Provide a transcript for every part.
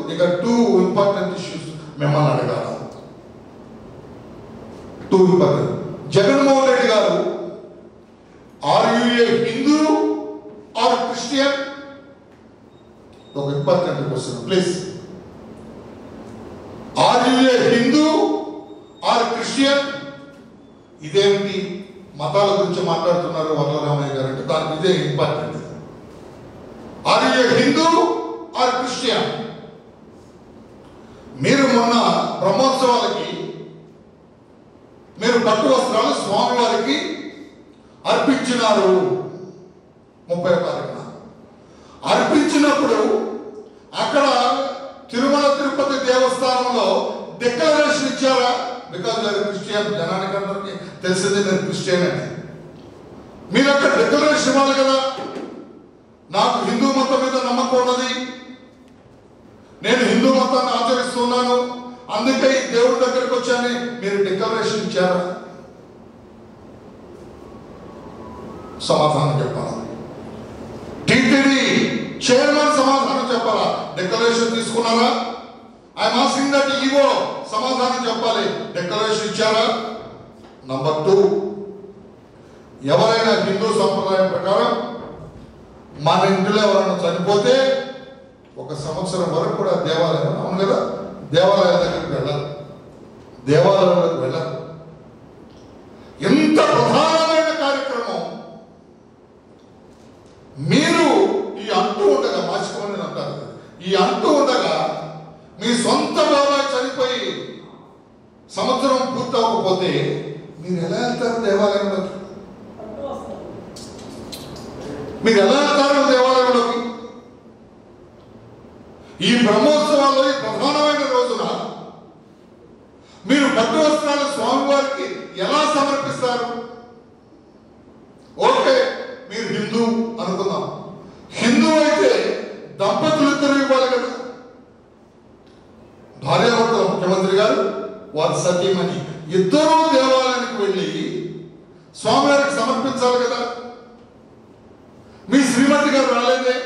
ఇక two important issues మిమ్మల్ని అడగాల టూ ఇంపార్టెంట్ జగన్మోహన్ రెడ్డి గారు are you a Hindu or Christian ఒక important question please are you a Hindu or Christian ఇదేమిటి మతాల గురించి మాట్లాడుతున్నారు వరలరామయ్య గారు అంటే దానికి ఇదే important are you a Hindu or Christian మీరు మొన్న బ్రహ్మోత్సవాలకి మీరు పట్టు వస్త్రాలు స్వామివారికి అర్పించినారు ముప్పై తారీఖున అర్పించినప్పుడు అక్కడ తిరుమల తిరుపతి దేవస్థానంలో డిక్లరేషన్ ఇచ్చారా బికాజ్ మీరు క్రిస్టియన్ జనానికి అందరికీ తెలిసింది నేను క్రిస్టియన్ అని మీరు అక్కడ డిక్లరేషన్ ఇవ్వాలి కదా నాకు హిందూ మతం మీద నమ్మకం ఉన్నది నేను హిందూ మతాన్ని ఆచరిస్తున్నాను అందుకే ఈ దేవుడి దగ్గరికి వచ్చాను మీరు డిక్లరేషన్ ఇచ్చారా సమాధానం చెప్పాలా టీటీడీ చైర్మన్ సమాధానం చెప్పాలా డిక్లరేషన్ తీసుకున్నారా ఐ ఆస్కింగ్ దట్ ఈవో సమాధానం చెప్పాలి డిక్లరేషన్ ఇచ్చారా నంబర్ టూ ఎవరైనా హిందూ సంప్రదాయం ప్రకారం మన ఇంటిలో ఎవరైనా చనిపోతే ఒక సంవత్సరం వరకు కూడా దేవాలయం అవును కదా దేవాలయం దగ్గరికి వెళ్ళాలి దేవాలయంలోకి వెళ్ళాలి ఎంత ప్రధానమైన కార్యక్రమం మీరు ఈ అంటూ ఉండగా మార్చుకోమని అంటారు కదా. ఈ అంటూ ఉండగా మీ సొంత బాబాయ్ చనిపోయి సంవత్సరం పూర్తి అవ్వకపోతే మీరు ఎలా వెళ్తారు దేవాలయంలోకి మీరు ఎలా వెళ్తారు దేవాలయంలోకి ఈ బ్రహ్మోత్సవాల్లో ఈ ప్రధానమైన రోజున మీరు పట్టు వస్త్రాలు స్వామివారికి ఎలా సమర్పిస్తారు ఓకే మీరు హిందూ అనుకుందాం హిందూ అయితే దంపతులు ఇద్దరు ఇవ్వాలి కదా భార్యాభర్తల ముఖ్యమంత్రి గారు వారి సతీమణి ఇద్దరూ దేవాలయానికి వెళ్ళి స్వామివారికి సమర్పించాలి కదా మీ శ్రీమతి గారు రాలేదే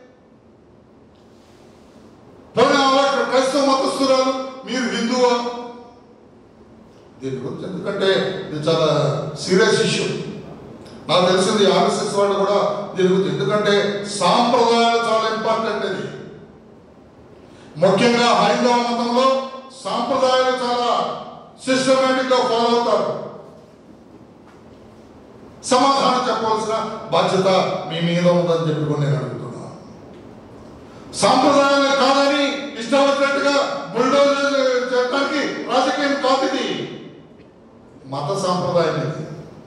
పోనీ ఆవిడ క్రైస్తవ మతస్థురాలు మీరు హిందువా దీని గురించి ఎందుకంటే ఇది చాలా సీరియస్ ఇష్యూ నాకు తెలిసింది ఆర్ఎస్ఎస్ వాళ్ళు కూడా దీని గురించి ఎందుకంటే సాంప్రదాయాలు చాలా ఇంపార్టెంట్ ఇది ముఖ్యంగా హైందవ మతంలో సాంప్రదాయాలు చాలా సిస్టమేటిక్ గా ఫాలో అవుతారు సమాధానం చెప్పవలసిన బాధ్యత మీ మీద ఉందని చెప్పుకొని నేను అడుగుతున్నాను సాంప్రదాయాలు కాదని ఇష్టం వచ్చినట్టుగా బుల్డోజర్ చేయడానికి రాజకీయం కాదు ఇది మత సాంప్రదాయం ఇది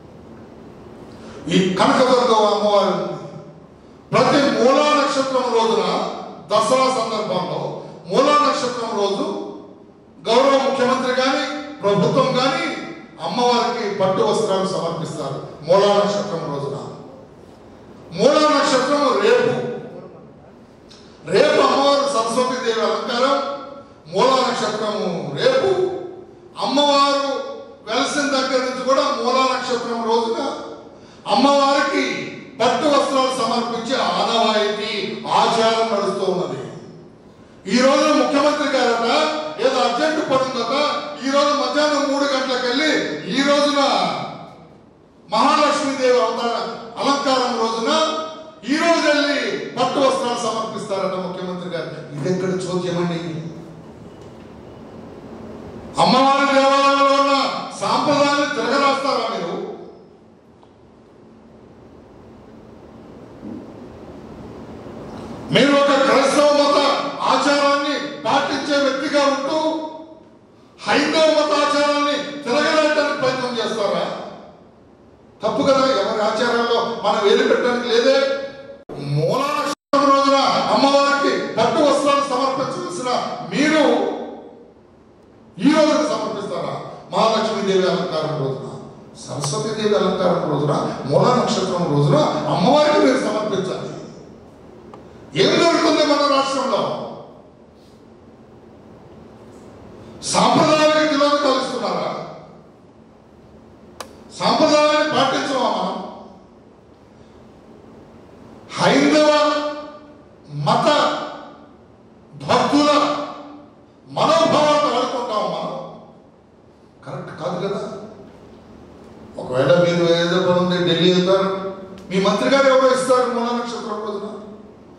ఈ కనకదుర్గ అమ్మవారు ఉంది. ప్రతి మూలా నక్షత్రం రోజున దసరా సందర్భంలో మూలా నక్షత్రం రోజు గౌరవ ముఖ్యమంత్రి కానీ ప్రభుత్వం కానీ అమ్మవారికి పట్టు వస్త్రాలు సమర్పిస్తారు మూలా నక్షత్రం రోజున మూలా నక్షత్రం రేపు రేపు అమ్మవారు సరస్వతి దేవి అలంకారం మూలా నక్షత్రము రేపు అమ్మవారు వెలసిన దగ్గర నుంచి కూడా మూలా నక్షత్రం రోజున అమ్మవారికి పట్టు వస్త్రాలు సమర్పించే ఆనవాయితీ ఆచారం నడుస్తూ ఉన్నది ఈ రోజు ముఖ్యమంత్రి గారట ఏదో అర్జెంట్ పడుందట ఈ రోజు మధ్యాహ్నం మూడు గంటలకు వెళ్ళి ఈ రోజున మహాలక్ష్మీదేవి అవతార అలంకారం రోజున ఈ రోజు వెళ్ళి పట్టు వస్త్రాలు సమర్పిస్తారట ముఖ్యమంత్రి గారు ఇది ఎక్కడ చోద్యమండి అమ్మవారి దేవాలయంలో ఉన్న సాంప్రదాయాన్ని తిరగరాస్తారా మీరు మీరు ఒక క్రైస్తవ మత ఆచారాన్ని పాటించే వ్యక్తిగా ఉంటూ హైందవ మత ఆచారాన్ని తిరగలేయడానికి ప్రయత్నం చేస్తారా తప్పు కదా ఎవరి ఆచారాల్లో మనం వేలు పెట్టడానికి లేదే మూల నక్షత్రం రోజున అమ్మవారికి పట్టు వస్త్రాలు సమర్పించవలసిన మీరు ఈ రోజున సమర్పిస్తారా మహాలక్ష్మీదేవి అలంకారం రోజున సరస్వతీదేవి అలంకారం రోజున మూల నక్షత్రం రోజున అమ్మవారికి మీరు సమర్పించాలి ఏం జరుగుతుంది మన రాష్ట్రంలో సాంప్రదాయానికి విరోధం కలుస్తున్నారా సాంప్రదాయాన్ని పాటించమా మనం హైందవ మత భక్తుల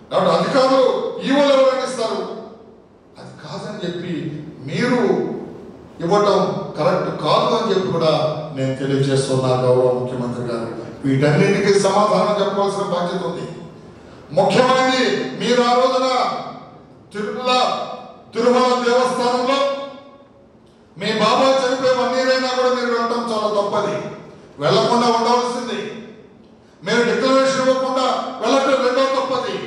కాబట్టి అధికారులు ఈవోలు ఎవరైనా ఇస్తారు అది కాదని చెప్పి మీరు ఇవ్వటం కరెక్ట్ కాదు అని చెప్పి కూడా నేను తెలియజేస్తున్నా గౌరవ ముఖ్యమంత్రి గారు వీటన్నిటికీ సమాధానం చెప్పవలసిన బాధ్యత ఉంది ముఖ్యమైనది మీరు ఆ రోజున తిరుమల తిరుమల దేవస్థానంలో మీ బాబాయ్ చనిపోయి వన్ ఇయర్ అయినా కూడా మీరు వెళ్ళటం చాలా తప్పది వెళ్లకుండా ఉండవలసింది మీరు డిక్లరేషన్ ఇవ్వకుండా వెళ్ళటం రెండో తప్పది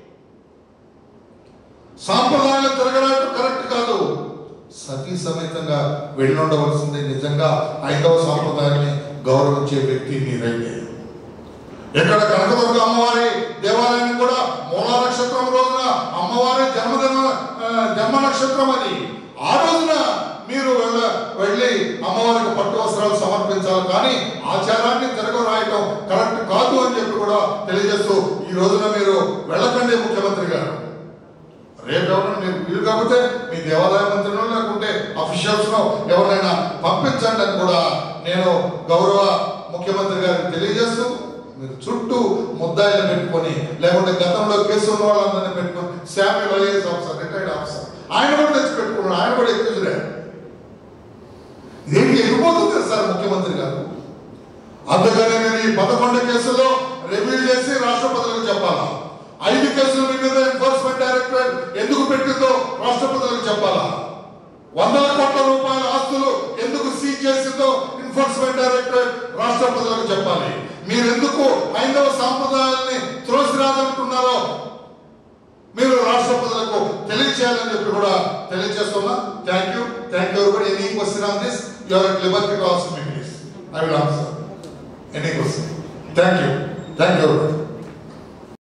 సాంప్రదాయాలు తిరగడానికి కరెక్ట్ కాదు సతీ సమేతంగా వెళ్ళి ఉండవలసింది నిజంగా ఐదవ సాంప్రదాయాన్ని గౌరవించే వ్యక్తి మీరైతే ఇక్కడ కనకదుర్గ అమ్మవారి దేవాలయాన్ని కూడా మూలా నక్షత్రం రోజున అమ్మవారి జన్మదిన ఆ, జన్మ నక్షత్రం అది ఆ రోజున మీరు వెళ్ళ వెళ్ళి అమ్మవారికి పట్టు వస్త్రాలు సమర్పించాలి కానీ ఆచారాన్ని తిరగరాయటం కరెక్ట్ కాదు అని చెప్పి కూడా తెలియజేస్తూ ఈ రోజున మీరు వెళ్ళకండి ముఖ్యమంత్రి గారు రేపు ఎవరైనా మీరు వీలు కాకపోతే మీ దేవాలయ మంత్రినో లేకుంటే అఫీషియల్స్ ఎవరైనా పంపించండి అని కూడా నేను గౌరవ ముఖ్యమంత్రి గారికి తెలియజేస్తూ మీరు చుట్టూ ముద్దాయిలు పెట్టుకొని లేకుంటే గతంలో కేసు ఉన్న వాళ్ళందరినీ పెట్టుకొని Samuel IAS officer retired officer ఆయన కూడా తెచ్చి పెట్టుకున్నాడు ఆయన కూడా ఎక్కువ ఇదేంటి ఎగిపోతుంది సార్ ముఖ్యమంత్రి గారు అందుకని నేను ఈ పదకొండు కేసుల్లో రివ్యూ చేసి రాష్ట్రపతులకు చెప్పాలా ఐదు కేసులు మీ మీద ఎన్ఫోర్స్మెంట్ డైరెక్టరేట్ ఎందుకు పెట్టిందో రాష్ట్రపతులకు చెప్పాలా వందల కోట్ల రూపాయల ఆస్తులు ఎందుకు సీజ్ చేసిందో ఎన్ఫోర్స్మెంట్ డైరెక్టరేట్ రాష్ట్రపతులకు చెప్పాలి మీరు ఎందుకు హైందవ సాంప్రదాయాల్ని త్రోసిరాదనుకున్నారో మీరు రాష్ట్రపతులకు తెలియచేయాలని చెప్పి కూడా తెలియజేస్తున్నా థ్యాంక్ యూ థ్యాంక్ యూ ఎవరి any question on this you are at liberty to ask me please I will answer any question thank you thank you